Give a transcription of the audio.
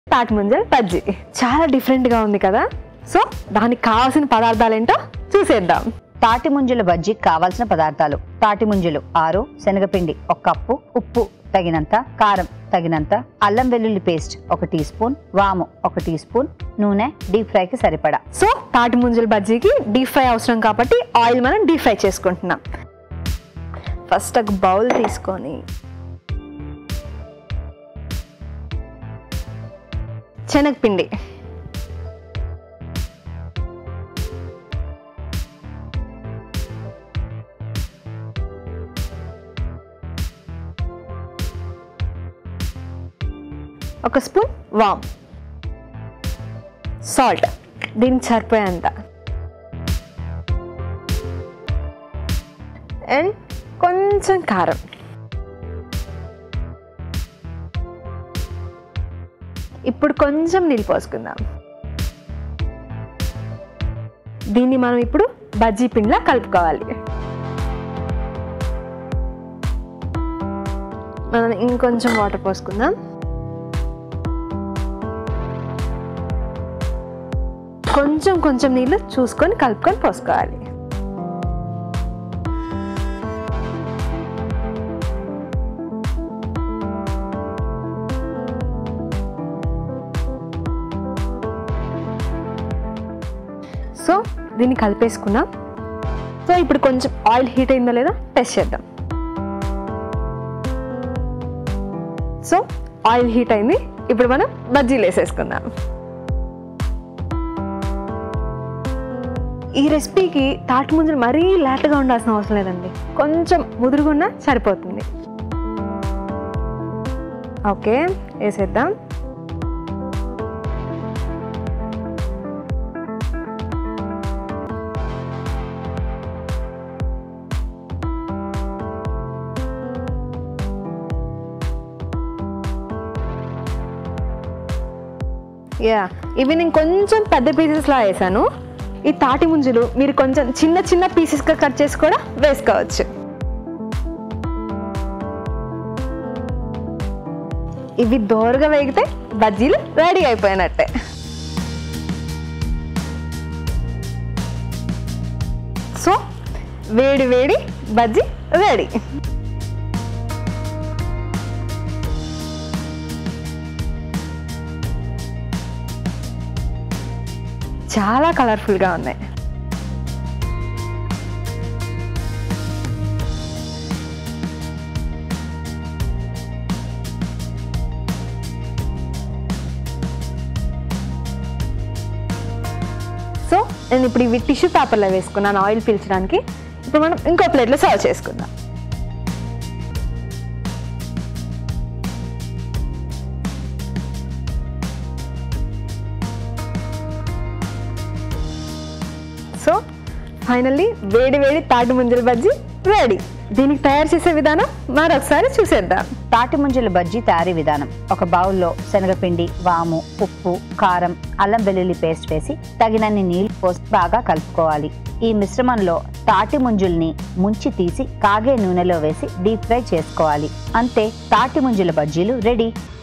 తాటి ముంజల్ బజ్జీ చాలా డిఫరెంట్గా ఉంది కదా సో దానికి కావాల్సిన పదార్థాలు ఏంటో చూసేద్దాం తాటి ముంజల బజ్జీకి కావాల్సిన పదార్థాలు తాటి ముంజలు ఆరు శనగపిండి ఒక కప్పు ఉప్పు తగినంత కారం తగినంత అల్లం వెల్లుల్లి పేస్ట్ ఒక టీ స్పూన్ వాము ఒక టీ స్పూన్ నూనె డీప్ ఫ్రైకి సరిపడా సో తాటి ముంజల బజ్జీకి డీప్ ఫ్రై అవసరం కాబట్టి ఆయిల్ మనం డీప్ ఫ్రై చేసుకుంటున్నాం ఫస్ట్ ఒక బౌల్ తీసుకొని శనగపిండి ఒక స్పూన్ వామ్ సాల్ట్ దీనికి సరిపోయేంత అండ్ కొంచెం కారం ఇప్పుడు కొంచెం నీళ్ళు పోసుకుందాం దీన్ని మనం ఇప్పుడు బజ్జీ పిండిలా కలుపుకోవాలి మనం ఇంకొంచెం వాటర్ పోసుకుందాం కొంచెం కొంచెం నీళ్ళు చూసుకొని కలుపుకొని పోసుకోవాలి సో దీన్ని కలిపేసుకున్నాం సో ఇప్పుడు కొంచెం ఆయిల్ హీట్ అయిందో లేదో టెస్ట్ చేద్దాం సో ఆయిల్ హీట్ అయింది ఇప్పుడు మనం బజ్జీలు వేసేసుకుందాం ఈ రెసిపీకి తాటి ముంజలు మరీ లేతగా ఉండాల్సిన అవసరం లేదండి కొంచెం ముదురుగున్నా సరిపోతుంది ఓకే వేసేద్దాం యా ఇవి నేను కొంచెం పెద్ద పీసెస్లా వేసాను ఈ తాటి ముంజలు మీరు కొంచెం చిన్న చిన్న పీసెస్గా కట్ చేసి కూడా వేసుకోవచ్చు ఇవి దోరగా వేగితే బజ్జీలు రెడీ అయిపోయినట్టే సో వేడి వేడి బజ్జీ రెడీ చాలా కలర్ఫుల్గా ఉన్నాయి సో నేను ఇప్పుడు ఇవి టిష్యూ పేపర్లో వేసుకున్నాను ఆయిల్ పీల్చడానికి ఇప్పుడు మనం ఇంకో ప్లేట్లో సర్వ్ చేసుకుందాం సో ఫైనల్లీ వేడి వేడి తాటి ముంజల బజ్జీ రెడీ దీనికి తయారు చేసే విధానం మరొకసారి చూసేద్దాం తాటి ముంజల బజ్జీ తయారీ విధానం ఒక బౌల్లో శనగపిండి వాము ఉప్పు కారం అల్లం వెల్లుల్లి పేస్ట్ వేసి తగినన్ని నీళ్లు పోసి బాగా కలుపుకోవాలి ఈ మిశ్రమంలో తాటి ముంజుల్ని ముంచి తీసి కాగే నూనెలో వేసి డీప్ ఫ్రై చేసుకోవాలి అంతే తాటి ముంజల బజ్జీలు రెడీ